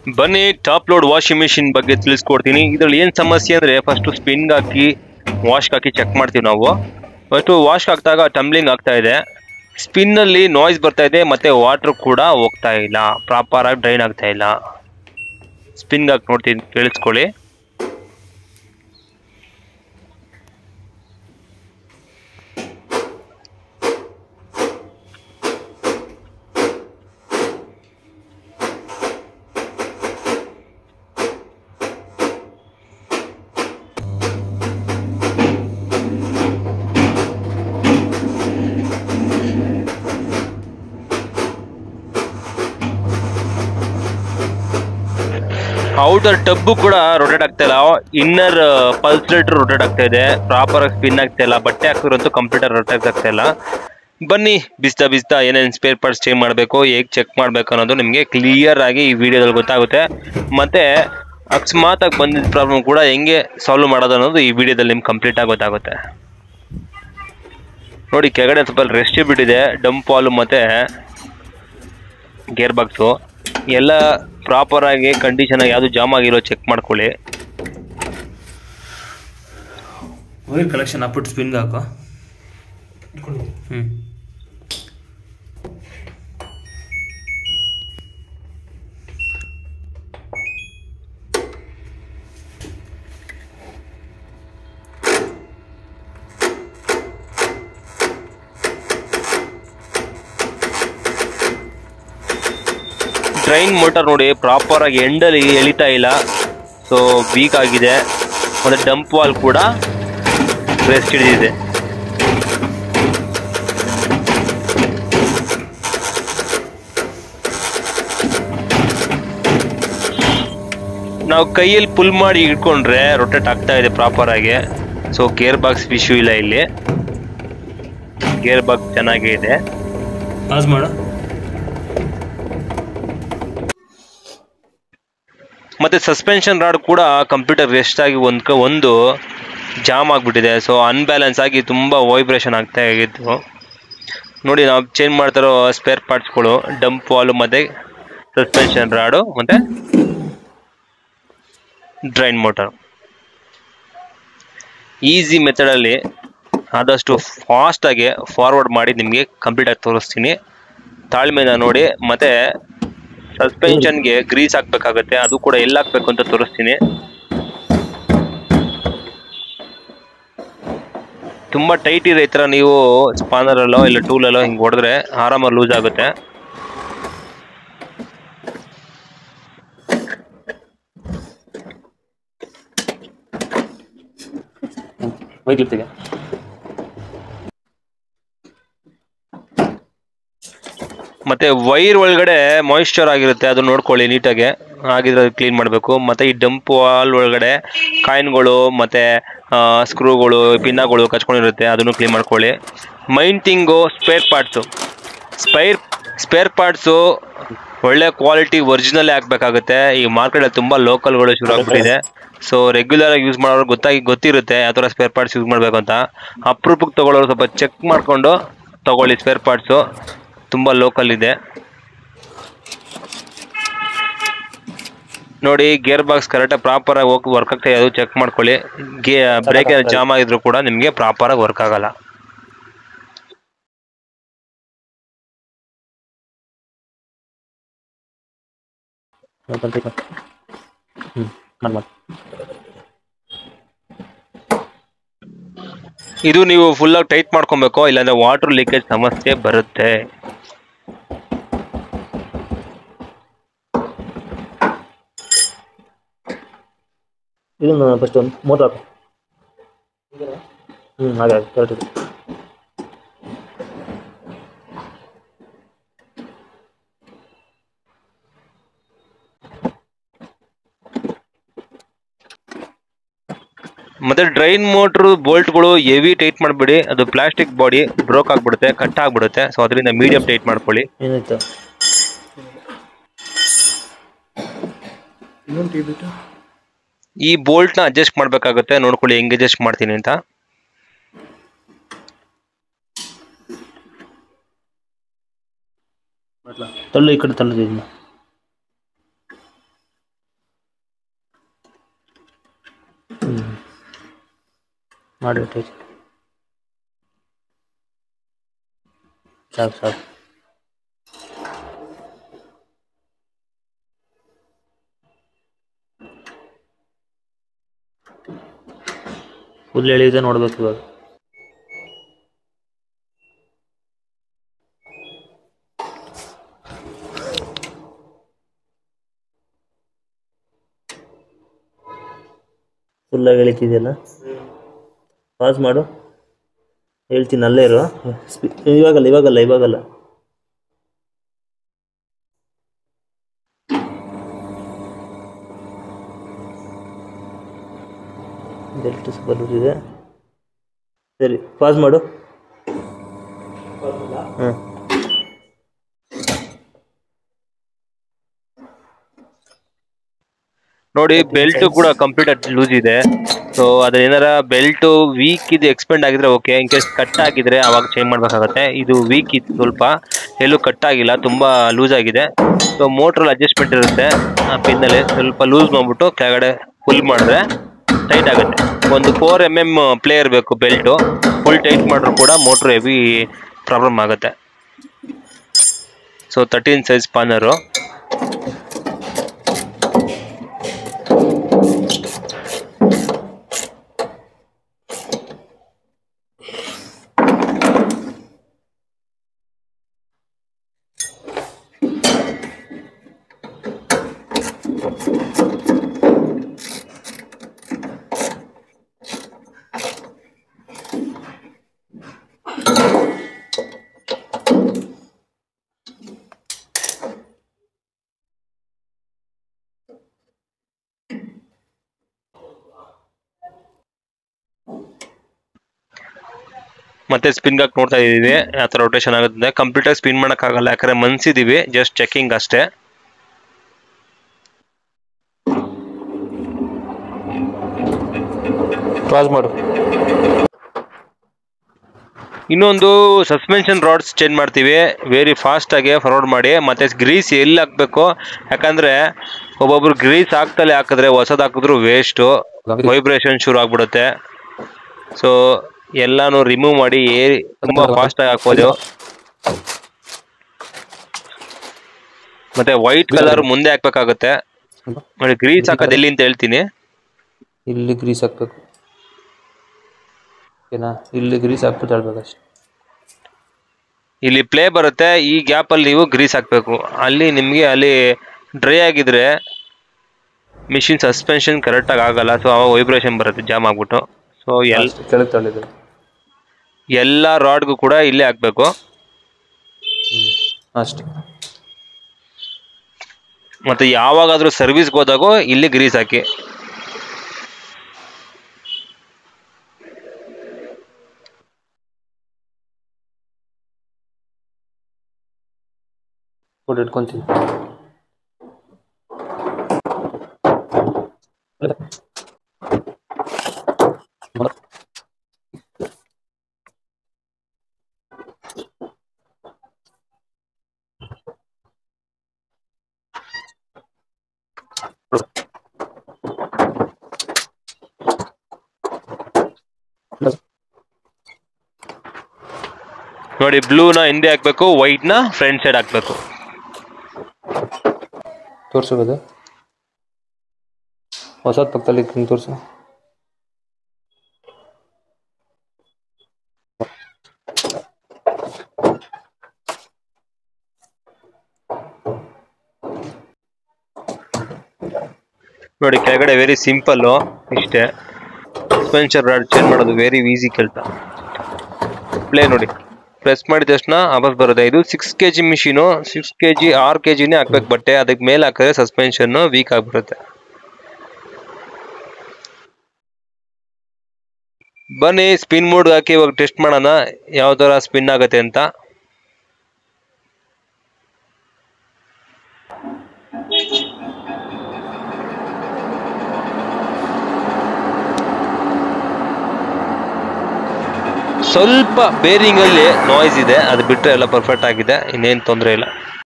ಬನ್ನಿ top load washing machine ಬಗ್ಗೆ ತಿಳಿಸ್ಕೊಡ್ತೀನಿ ಇದ್ರಲ್ಲಿ ಏನು ಸಮಸ್ಯೆ ಅಂದರೆ ಫಸ್ಟು ಸ್ಪಿನ್ಗೆ ಹಾಕಿ ವಾಶ್ಗೆ ಹಾಕಿ ಚೆಕ್ ಮಾಡ್ತೀವಿ ನಾವು ಫಸ್ಟು ವಾಶ್ಗೆ ಹಾಕಿದಾಗ ಟಂಬ್ಲಿಂಗ್ ಆಗ್ತಾ ಇದೆ ಸ್ಪಿನ್ನಲ್ಲಿ ನಾಯ್ಸ್ ಬರ್ತಾ ಇದೆ ಮತ್ತು ವಾಟ್ರ್ ಕೂಡ ಹೋಗ್ತಾ ಇಲ್ಲ ಪ್ರಾಪರಾಗಿ ಡ್ರೈನ್ ಆಗ್ತಾ ಇಲ್ಲ ಸ್ಪಿನ್ಗೆ ಹಾಕಿ ನೋಡ್ತೀನಿ ಕೇಳಿಸ್ಕೊಳ್ಳಿ ಔಟರ್ ಟಬ್ಬು ಕೂಡ ರೊಟೇಟ್ ಆಗ್ತಾ ಇಲ್ಲ ಇನ್ನರ್ ಪಲ್ಸ್ಲೇಟರ್ ರೊಟೇಟ್ ಆಗ್ತಾ ಇದೆ ಪ್ರಾಪರ್ ಆಗಿ ಸ್ಪಿನ್ ಆಗ್ತಾ ಇಲ್ಲ ಬಟ್ಟೆ ಹಾಕಿದ್ರಂತೂ ಕಂಪ್ಯೂಟರ್ ರೊಟೇಟ್ ಆಗ್ತಾ ಇಲ್ಲ ಬನ್ನಿ ಬಿಸ್ತಾ ಬಿಸ್ತಾ ಏನೇನು ಸ್ಪೇರ್ ಪಾರ್ಟ್ಸ್ ಚೇಂಜ್ ಮಾಡಬೇಕು ಹೇಗೆ ಚೆಕ್ ಮಾಡಬೇಕು ಅನ್ನೋದು ನಿಮಗೆ ಕ್ಲಿಯರ್ ಆಗಿ ಈ ವಿಡಿಯೋದಲ್ಲಿ ಗೊತ್ತಾಗುತ್ತೆ ಮತ್ತೆ ಅಕಸ್ಮಾತ್ ಆಗಿ ಬಂದಿದ್ದ ಪ್ರಾಬ್ಲಮ್ ಕೂಡ ಹೆಂಗೆ ಸಾಲ್ವ್ ಮಾಡೋದು ಅನ್ನೋದು ಈ ವಿಡಿಯೋದಲ್ಲಿ ನಿಮ್ಗೆ ಕಂಪ್ಲೀಟ್ ಆಗಿ ಗೊತ್ತಾಗುತ್ತೆ ನೋಡಿ ಕೆಳಗಡೆ ಸ್ವಲ್ಪ ರೆಸ್ಟ್ ಬಿಟ್ಟಿದೆ ಡಂಪ್ ವಾಲು ಮತ್ತೆ ಗೇರ್ ಬಾಕ್ಸು ಎಲ್ಲ ಪ್ರಾಪರ್ ಆಗಿ ಕಂಡೀಷನ್ ಯಾವುದು ಜಾಮ್ ಆಗಿರೋ ಚೆಕ್ ಮಾಡ್ಕೊಳ್ಳಿ ವೈರ್ ಕಲೆಕ್ಷನ್ ಹಾಕ್ಬಿಟ್ಟು ಸ್ಪಿನ್ಗೆ ಹಾಕೋ ಹ್ಞೂ ಟ್ರೈನ್ ಮೋಟರ್ ನೋಡಿ ಪ್ರಾಪರ್ ಆಗಿ ಎಂಡಲ್ಲಿ ಎಳಿತಾ ಇಲ್ಲ ಸೊ ವೀಕ್ ಆಗಿದೆ ಮತ್ತೆ ಡಂಪ್ ವಾಲ್ ಕೂಡ ರೆಸ್ಟ್ ಹಿಡಿದಿದೆ ನಾವು ಕೈಯಲ್ಲಿ ಪುಲ್ ಮಾಡಿ ಇಟ್ಕೊಂಡ್ರೆ ರೊಟೇಟ್ ಆಗ್ತಾ ಇದೆ ಪ್ರಾಪರ್ ಆಗಿ ಸೊ ಗೇರ್ ಬಾಕ್ಸ್ ಇಶ್ಯೂ ಇಲ್ಲ ಇಲ್ಲಿ ಗೇರ್ ಬಾಕ್ಸ್ ಚೆನ್ನಾಗೇ ಇದೆ ಪಾಸ್ ಮಾಡು ಮತ್ತೆ ಸಸ್ಪೆನ್ಷನ್ ರಾಡ್ ಕೂಡ ಕಂಪ್ಯೂಟರ್ ರೆಸ್ಟ್ ಆಗಿ ಒಂದು ಒಂದು ಜಾಮ್ ಆಗಿಬಿಟ್ಟಿದೆ ಸೊ ಅನ್ಬ್ಯಾಲೆನ್ಸ್ ಆಗಿ ತುಂಬ ವೈಬ್ರೇಷನ್ ಆಗ್ತಾ ಆಗಿತ್ತು ನೋಡಿ ನಾವು ಚೇಂಜ್ ಮಾಡ್ತಿರೋ ಸ್ಪೇರ್ ಪಾರ್ಟ್ಸ್ಗಳು ಡಂಪ್ ವಾಲು ಮತ್ತು ಸಸ್ಪೆನ್ಷನ್ ರಾಡು ಮತ್ತು ಡ್ರೈನ್ ಮೋಟರ್ ಈಸಿ ಮೆಥಡಲ್ಲಿ ಆದಷ್ಟು ಫಾಸ್ಟಾಗಿ ಫಾರ್ವರ್ಡ್ ಮಾಡಿ ನಿಮಗೆ ಕಂಪ್ಲೀಟಾಗಿ ತೋರಿಸ್ತೀನಿ ತಾಳ್ಮೆನ ನೋಡಿ ಮತ್ತು ಸಸ್ಪೆನ್ಷನ್ಗೆ ಗ್ರೀಸ್ ಹಾಕ್ಬೇಕಾಗತ್ತೆ ಅದು ಕೂಡ ಎಲ್ಲಿ ಹಾಕ್ಬೇಕು ಅಂತ ತೋರಿಸ್ತೀನಿ ತುಂಬ ಟೈಟ್ ಇರೋ ಈ ಥರ ನೀವು ಸ್ಪಾನರಲ್ಲೋ ಇಲ್ಲ ಟೂಲಲ್ಲೋ ಹಿಂಗೆ ಹೊಡೆದ್ರೆ ಆರಾಮಾಗಿ ಲೂಸ್ ಆಗುತ್ತೆ ವೈರ್ ಕ್ಲಿಪ್ಪಿಗೆ ಮತ್ತೆ ವೈರ್ ಒಳಗಡೆ ಮಾಯಿಶ್ಚರ್ ಆಗಿರುತ್ತೆ ಅದು ನೋಡ್ಕೊಳ್ಳಿ ನೀಟಾಗಿ ಆಗಿದ್ರೆ ಕ್ಲೀನ್ ಮಾಡಬೇಕು ಮತ್ತೆ ಈ ಡಂಪ್ ವಾಲ್ ಒಳಗಡೆ ಕಾಯಿನ್ಗಳು ಮತ್ತೆ ಸ್ಕ್ರೂಗಳು ಪಿನ್ನಗಳು ಕಚ್ಕೊಂಡಿರುತ್ತೆ ಅದನ್ನು ಕ್ಲೀನ್ ಮಾಡ್ಕೊಳ್ಳಿ main thing spare parts spare spare parts ಒಳ್ಳೆ ಕ್ವಾಲಿಟಿ ಒರಿಜಿನಲ್ಲೇ ಹಾಕ್ಬೇಕಾಗುತ್ತೆ ಈ ಮಾರ್ಕೆಟಲ್ಲಿ ತುಂಬ ಲೋಕಲ್ಗಳು ಶುರು ಆಗ್ಬಿಟ್ಟಿದೆ ಸೊ ರೆಗ್ಯುಲರ್ ಆಗಿ ಯೂಸ್ ಮಾಡೋರು ಗೊತ್ತಾಗಿ ಗೊತ್ತಿರುತ್ತೆ ಯಾವ ಥರ ಸ್ಪೇರ್ ಪಾರ್ಟ್ಸ್ ಯೂಸ್ ಮಾಡಬೇಕು ಅಂತ ಅಪರೂಪಕ್ಕೆ ತೊಗೊಳ್ಳೋರು ಸ್ವಲ್ಪ ಚೆಕ್ ಮಾಡಿಕೊಂಡು ತಗೊಳ್ಳಿ ಸ್ಪೇರ್ ಪಾರ್ಟ್ಸು ತುಂಬ ಲೋಕಲ್ ಇದೆ ನೋಡಿ ಗೇರ್ ಬಾಕ್ಸ್ ಕರೆಕ್ಟಾಗಿ ಪ್ರಾಪರಾಗಿ ಹೋಗಿ ವರ್ಕ್ ಆಗ್ತಾ ಅದು ಚೆಕ್ ಮಾಡ್ಕೊಳ್ಳಿ ಗೇ ಬ್ರೇಕ್ ಜಾಮ್ ಆಗಿದ್ರು ಕೂಡ ನಿಮಗೆ ಪ್ರಾಪರಾಗಿ ವರ್ಕ್ ಆಗಲ್ಲ ಹ್ಞೂ ಮಾಡಿ ಮಾಡಿ ಇದು ನೀವು ಫುಲ್ಲಾಗಿ ಟೈಟ್ ಮಾಡ್ಕೊಬೇಕು ಇಲ್ಲಾಂದ್ರೆ ವಾಟರ್ ಲೀಕೇಜ್ ಸಮಸ್ಯೆ ಬರುತ್ತೆ ಇದನ್ನು ಫಸ್ಟ್ ಒಂದು ಮೋಟ್ರ್ ಹಾಕು ಹ್ಞೂ ಹಾಗೆ ಹಾಗೆ ಕರೆಕ್ಟ್ ಇದೆ ಮತ್ತೆ ಡ್ರೈನ್ ಮೋಟ್ರ್ ಬೋಲ್ಟ್ಗಳು ಹೆವಿ ಟೈಟ್ ಮಾಡಬೇಡಿ ಅದು ಪ್ಲಾಸ್ಟಿಕ್ ಬಾಡಿ ಬ್ರೋಕ್ ಆಗ್ಬಿಡುತ್ತೆ ಕಟ್ ಆಗ್ಬಿಡುತ್ತೆ ಸೊ ಅದರಿಂದ ಮೀಡಿಯಂ ಟೈಟ್ ಮಾಡ್ಕೊಳ್ಳಿ ಏನಾಯ್ತು ಇನ್ನೊಂದು ಟೀ ಬಿಟ್ಟು ಈ ಬೋಲ್ಟ್ನ ಅಡ್ಜಸ್ಟ್ ಮಾಡಬೇಕಾಗುತ್ತೆ ನೋಡ್ಕೊಳ್ಳಿ ಹೆಂಗೆ ಅಡ್ಜಸ್ಟ್ ಮಾಡ್ತೀನಿ ಅಂತ ತಳ್ಳು ಈ ಕಡೆ ತಳ್ಳು ಇದನ್ನ ಹ್ಞೂ ಮಾಡಿ ಟೈಟ್ ಸಾಕು ಸಾಕು ಫುಲ್ ಎಳಿದೆ ನೋಡ್ಬೇಕು ಇವಾಗ ಫುಲ್ಲಾಗಿ ಎಳಿತಿದೆಯಲ್ಲ ಪಾಸ್ ಮಾಡು ಹೇಳ್ತೀನಿ ಅಲ್ಲೇ ಇರು ಸ್ಪಿ- ಇವಾಗಲ್ಲ ಇವಾಗಲ್ಲ ಇವಾಗಲ್ಲ ಡೆಲ್ಟ್ ಬರುತ್ತಿದೆ ಸರಿ ಪಾಸ್ ಮಾಡು ಹಾಂ ನೋಡಿ ಬೆಲ್ಟ್ ಕೂಡ ಕಂಪ್ಲೀಟ್ ಲೂಸ್ ಇದೆ ಸೊ ಅದ್ರ ಏನಾರ ಬೆಲ್ಟ್ ವೀಕ್ ಇದು ಎಕ್ಸ್ಪೆಂಡ್ ಆಗಿದ್ರೆ ಓಕೆ ಇನ್ ಕೇಸ್ ಕಟ್ ಆಗಿದ್ರೆ ಅವಾಗ ಚೇಂಜ್ ಮಾಡ್ಬೇಕಾಗತ್ತೆ ಇದು ವೀಕ್ ಇತ್ತು ಸ್ವಲ್ಪ ಎಲ್ಲೂ ಕಟ್ ಆಗಿಲ್ಲ ತುಂಬಾ ಲೂಸ್ ಆಗಿದೆ ಸೊ ಮೋಟ್ರಲ್ಲಿ ಅಡ್ಜಸ್ಟ್ಮೆಂಟ್ ಇರುತ್ತೆ ಆ ಪಿನ್ನಲ್ಲಿ ಸ್ವಲ್ಪ ಲೂಸ್ ಮಾಡ್ಬಿಟ್ಟು ಕೆಳಗಡೆ ಫುಲ್ ಮಾಡಿದ್ರೆ ಟೈಟ್ ಆಗುತ್ತೆ ಒಂದು ಫೋರ್ ಎಮ್ ಎಮ್ ಪ್ಲೇ ಇರಬೇಕು ಬೆಲ್ಟು ಫುಲ್ ಟೈಟ್ ಮಾಡಿದ್ರು ಕೂಡ ಮೋಟ್ರ್ ಹೆವಿ ಪ್ರಾಬ್ಲಮ್ ಆಗುತ್ತೆ ಸೊ ತರ್ಟೀನ್ ಸೈಜ್ ಸ್ಪಾನರು ಮತ್ತೆ ಸ್ಪಿನ್ ಹಾಕಿ ನೋಡ್ತಾ ಇದೀವಿ ಯಾವ ಥರ ರೊಟೇಷನ್ ಆಗುತ್ತೆ ಕಂಪ್ಯೂಟರ್ ಸ್ಪಿನ್ ಮಾಡೋಕ್ಕಾಗಲ್ಲ ಯಾಕಂದ್ರೆ ಮನ್ಸಿದೀವಿ ಜಸ್ಟ್ ಚೆಕಿಂಗ್ ಅಷ್ಟೇ ಪಾಸ್ ಮಾಡು ಇನ್ನೊಂದು ಸಸ್ಪೆನ್ಷನ್ ರಾಡ್ಸ್ ಚೇಂಜ್ ಮಾಡ್ತೀವಿ ವೆರಿ ಫಾಸ್ಟ್ ಆಗಿ ಫಾರ್ವರ್ಡ್ ಮಾಡಿ ಮತ್ತೆ ಗ್ರೀಸ್ ಎಲ್ಲಿ ಹಾಕ್ಬೇಕು ಯಾಕಂದ್ರೆ ಒಬ್ಬೊಬ್ರು ಗ್ರೀಸ್ ಹಾಕ್ತಲೇ ಹಾಕಿದ್ರೆ ಹೊಸದ್ ಹಾಕಿದ್ರು ವೇಸ್ಟು ವೈಬ್ರೇಷನ್ ಶುರು ಆಗ್ಬಿಡುತ್ತೆ ಸೊ ಎಲ್ಲಾನು ರಿಮೂವ್ ಮಾಡಿ ಏರಿ ತುಂಬಾ ಫಾಸ್ಟ್ ಆಗಿ ಹಾಕ್ಬೋದು ಮತ್ತೆ ವೈಟ್ ಕಲರ್ ಮುಂದೆ ಹಾಕ್ಬೇಕಾಗುತ್ತೆ ನೋಡಿ ಗ್ರೀಸ್ ಹಾಕೋದು ಎಲ್ಲಿ ಅಂತ ಹೇಳ್ತೀನಿ ಇಲ್ಲಿ ಗ್ರೀಸ್ ಹಾಕ್ಬೇಕು ಓಕೆನಾ ಇಲ್ಲಿ ಗ್ರೀಸ್ ಹಾಕ್ಬಿಟ್ಟು ಹೇಳ್ಬೇಕಷ್ಟೆ ಇಲ್ಲಿ ಪ್ಲೇ ಬರುತ್ತೆ ಈ ಗ್ಯಾಪ್ ಅಲ್ಲಿ ನೀವು ಗ್ರೀಸ್ ಹಾಕ್ಬೇಕು ಅಲ್ಲಿ ನಿಮ್ಗೆ ಅಲ್ಲಿ ಡ್ರೈ ಆಗಿದ್ರೆ ಮಿಷಿನ್ ಸಸ್ಪೆನ್ಷನ್ ಕರೆಕ್ಟ್ ಆಗಿ ಆಗಲ್ಲ ಸೊ ಅವಾಗ ವೈಬ್ರೇಷನ್ ಬರುತ್ತೆ ಜಾಮ್ ಆಗ್ಬಿಟ್ಟು ಸೊ ಎಲ್ ಅಷ್ಟೇ, ಕೆಳಗೆ ತಳ್ಳಿದೆ ಎಲ್ಲ ರಾಡ್ಗೂ ಕೂಡ ಇಲ್ಲೇ ಹಾಕ್ಬೇಕು ಅಷ್ಟೇ ಮತ್ತೆ ಯಾವಾಗಾದ್ರೂ ಸರ್ವಿಸ್ಗೆ ಹೋದಾಗೂ ಇಲ್ಲಿ ಗ್ರೀಸ್ ಹಾಕಿ ಫೋಟೋ ಇಟ್ಕೊಂತೀನಿ ನೋಡಿ ಬ್ಲೂನ ಹಿಂದೆ ಹಾಕ್ಬೇಕು ವೈಟ್ನ ಫ್ರಂಟ್ ಸೈಡ್ ಹಾಕ್ಬೇಕು ತೋರಿಸೋದು ಹೊಸದು ಪಕ್ಕದಲ್ಲಿ ಹಿಂಗೆ ತೋರಿಸು ನೋಡಿ ಕೆಳಗಡೆ ವೆರಿ ಸಿಂಪಲ್ಲು ಇಷ್ಟೇ ಸಸ್ಪೆನ್ಷನ್ ರಾಡ್ ಚೇಂಜ್ ಮಾಡೋದು ವೆರಿ ಈಸಿ ಕೆಲಸ ಪ್ಲೇ ನೋಡಿ ಪ್ರೆಸ್ ಮಾಡಿದ ತಕ್ಷಣ ವಾಪಸ್ ಬರುತ್ತೆ ಇದು six K G machine six K G ಆರು ಕೆ ಜಿನೇ ಹಾಕ್ಬೇಕು ಬಟ್ಟೆ ಅದಕ್ಕೆ ಮೇಲೆ ಹಾಕಿದ್ರೆ ಸಸ್ಪೆನ್ಷನ್ ವೀಕ್ ಆಗಿಬಿಡುತ್ತೆ ಬನ್ನಿ ಸ್ಪಿನ್ ಮೋಡ್ ಹಾಕಿ ಇವಾಗ ಟೆಸ್ಟ್ ಮಾಡೋಣ ಯಾವ ಥರ ಸ್ಪಿನ್ ಆಗುತ್ತೆ ಅಂತ ಸ್ವಲ್ಪ ಬೇರಿಂಗ್ ಅಲ್ಲಿ ನಾಯ್ಸ್ ಇದೆ ಅದು ಬಿಟ್ಟರೆ ಎಲ್ಲ ಪರ್ಫೆಕ್ಟ್ ಆಗಿದೆ ಇನ್ನೇನು ತೊಂದರೆ ಇಲ್ಲ